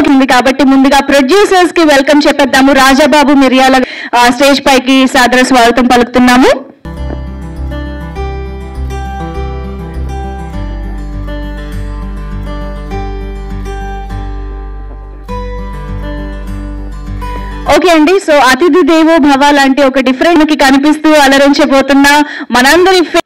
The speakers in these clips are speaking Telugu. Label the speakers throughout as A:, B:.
A: ఉంది కాబట్టి ముందుగా ప్రొడ్యూసర్స్ కి వెల్కమ్ చెప్పేద్దాము రాజాబాబు మిర్యాల ఆ, స్టేజ్ పైకి సాదర స్వాగతం పలుకుతున్నాము ఓకే అండి సో అతిథి దేవో భవ లాంటి ఒక డిఫరెంట్ కి కనిపిస్తూ అలరించబోతున్న మనందరి ఫే-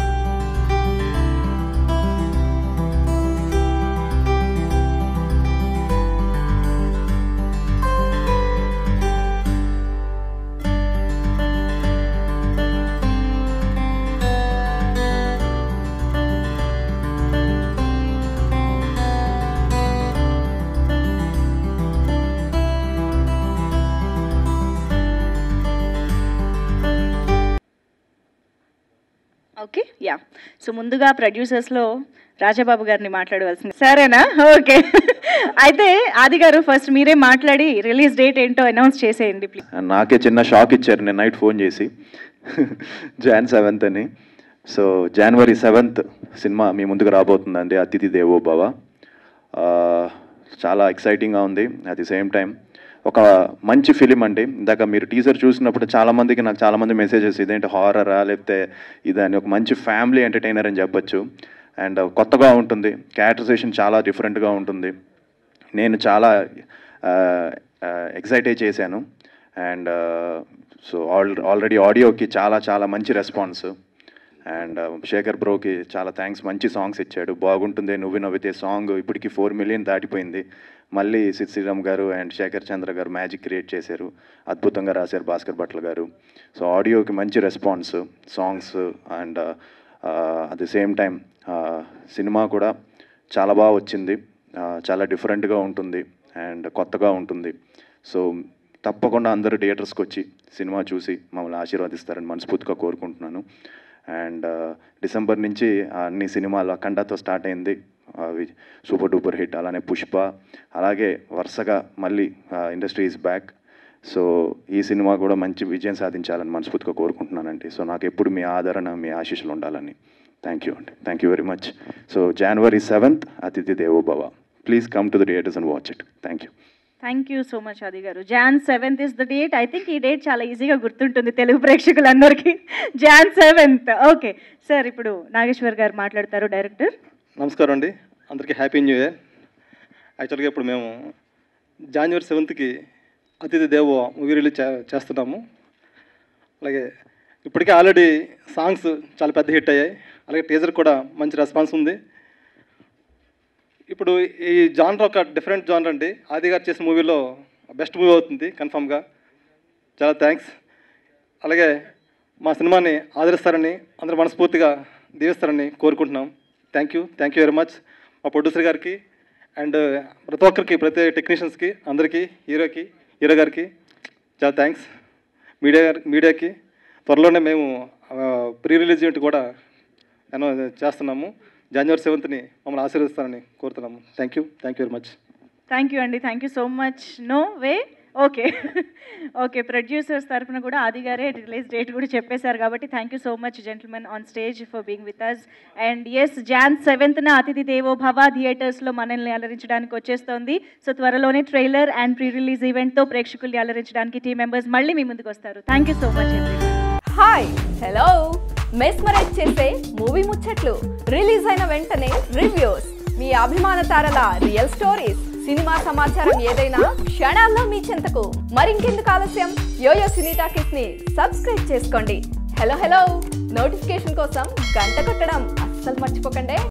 A: ఓకే యా సో ముందుగా ప్రొడ్యూసర్స్ లో రాజాబాబు గారిని మాట్లాడవలసింది సరేనా ఓకే అయితే ఆది గారు ఫస్ట్ మీరే మాట్లాడి రిలీజ్ డేట్ ఏంటో అనౌన్స్ చేసేయండి ప్లీజ్
B: నాకే చిన్న షాక్ ఇచ్చారు నేను నైట్ ఫోన్ చేసి జాన్ సెవెంత్ అని సో జనవరి సెవెంత్ సినిమా మీ ముందుకు రాబోతుందండి అతిథి దేవో భవ ఆ, చాలా ఎక్సైటింగ్గా ఉంది అట్ ది సేమ్ టైం ఒక మంచి ఫిలిం అండి ఇందాక మీరు టీజర్ చూసినప్పుడు చాలామందికి నాకు చాలామంది మెసేజెస్ ఇదేంటి హారరా లేకపోతే ఇదని ఒక మంచి ఫ్యామిలీ ఎంటర్టైనర్ అని చెప్పొచ్చు అండ్ కొత్తగా ఉంటుంది క్యారెక్టరైజేషన్ చాలా డిఫరెంట్గా ఉంటుంది నేను చాలా ఎక్సైట్ చేశాను అండ్ సో ఆల్ ఆల్రెడీ ఆడియోకి చాలా చాలా మంచి రెస్పాన్స్ అండ్ శేఖర్ బ్రోకి చాలా థ్యాంక్స్ మంచి సాంగ్స్ ఇచ్చాడు బాగుంటుంది నువ్వు నవ్వితే సాంగ్ ఇప్పటికి ఫోర్ మిలియన్ దాటిపోయింది మళ్ళీ సిద్ శ్రీరామ్ గారు అండ్ శేఖర్ చంద్ర గారు మ్యాజిక్ క్రియేట్ చేశారు అద్భుతంగా రాశారు భాస్కర్ భట్ల గారు సో ఆడియోకి మంచి response songs and at the same time cinema కూడా చాలా బాగా వచ్చింది ఆ, చాలా డిఫరెంట్గా ఉంటుంది అండ్ కొత్తగా ఉంటుంది సో తప్పకుండా అందరూ థియేటర్స్కి వచ్చి సినిమా చూసి మమ్మల్ని ఆశీర్వదిస్తారని మనస్ఫూర్తిగా కోరుకుంటున్నాను అండ్ డిసెంబర్ నుంచి ఆ అన్ని సినిమాలు అఖండాతో స్టార్ట్ అయింది అవి సూపర్ డూపర్ హిట్ అలానే పుష్ప అలాగే వరుసగా మళ్ళీ ఇండస్ట్రీ ఈజ్ బ్యాక్ సో ఈ సినిమా కూడా మంచి విజయం సాధించాలని మనస్ఫూర్తిగా కోరుకుంటున్నానండి సో నాకు ఎప్పుడు మీ ఆదరణ మీ ఆశీస్సులు ఉండాలని థ్యాంక్ యూ అండి thank you very much so జనవరి seventh Athidhi Devo Bhava please come to the theatres and watch it thank you
A: thank you so much Aadi గారు Jan seventh is the date I think ఈ డేట్ చాలా ఈజీగా గుర్తుంటుంది తెలుగు ప్రేక్షకులందరికీ జాన్ సెవెంత్ ఓకే సార్ ఇప్పుడు నాగేశ్వర్ గారు మాట్లాడతారు డైరెక్టర్
C: నమస్కారం అండి అందరికీ హ్యాపీ న్యూ ఇయర్ యాక్చువల్గా ఇప్పుడు మేము జనవరి సెవెంత్కి అతిథి దేవో మూవీ రిలీజ్ చే చేస్తున్నాము అలాగే ఇప్పటికే ఆల్రెడీ సాంగ్స్ చాలా పెద్ద హిట్ అయ్యాయి అలాగే టీజర్ కూడా మంచి రెస్పాన్స్ ఉంది ఇప్పుడు ఈ జానర్ ఒక డిఫరెంట్ జానర్ అండి ఆది గారు చేసిన మూవీలో బెస్ట్ మూవీ అవుతుంది కన్ఫామ్గా చాలా థ్యాంక్స్ అలాగే మా సినిమాని ఆదరిస్తారని అందరూ మనస్ఫూర్తిగా దీవిస్తారని కోరుకుంటున్నాం thank you thank you very much మా ప్రొడ్యూసర్ గారికి అండ్ ప్రతి ఒక్కరికి ప్రతి టెక్నీషియన్స్కి అందరికీ హీరోకి హీరో గారికి చాలా థ్యాంక్స్ మీడియా గారి మీడియాకి త్వరలోనే మేము ప్రీ రిలీజ్ ఈవెంట్ కూడా అనౌ చేస్తున్నాము జనవరి సెవెంత్ని మమ్మల్ని ఆశీర్వదిస్తారని కోరుతున్నాము thank you thank you very much
A: thank you అండి thank you so much no way okay okay producers తరఫున కూడా ఆది గారే రిలీజ్ డేట్ కూడా చెప్పేశారు కాబట్టి thank you so much gentlemen on stage for being with us and yes Jan సెవెంత్న అతిథి దేవో భవ థియేటర్స్లో మనల్ని అలరించడానికి వచ్చేస్తోంది సో త్వరలోనే ట్రైలర్ అండ్ ప్రీ రిలీజ్ ఈవెంట్తో ప్రేక్షకుల్ని అలరించడానికి టీం మెంబర్స్ మళ్ళీ మీ ముందుకు వస్తారు థ్యాంక్ యూ సో మచ్ అండి
D: హాయ్ హలో మెస్మరైజ్ చేసే మూవీ ముచ్చట్లు రిలీజ్ అయిన వెంటనే రివ్యూస్ మీ అభిమాన తారల రియల్ స్టోరీస్ సినిమా సమాచారం ఏదైనా క్షణాల్లో మీ చెంతకు మరింకెందుకు ఆలస్యం యోయో సినీ టాకీస్ ని సబ్స్క్రైబ్ చేసుకోండి హలో హలో నోటిఫికేషన్ కోసం గంట కొట్టడం అస్సలు మర్చిపోకండి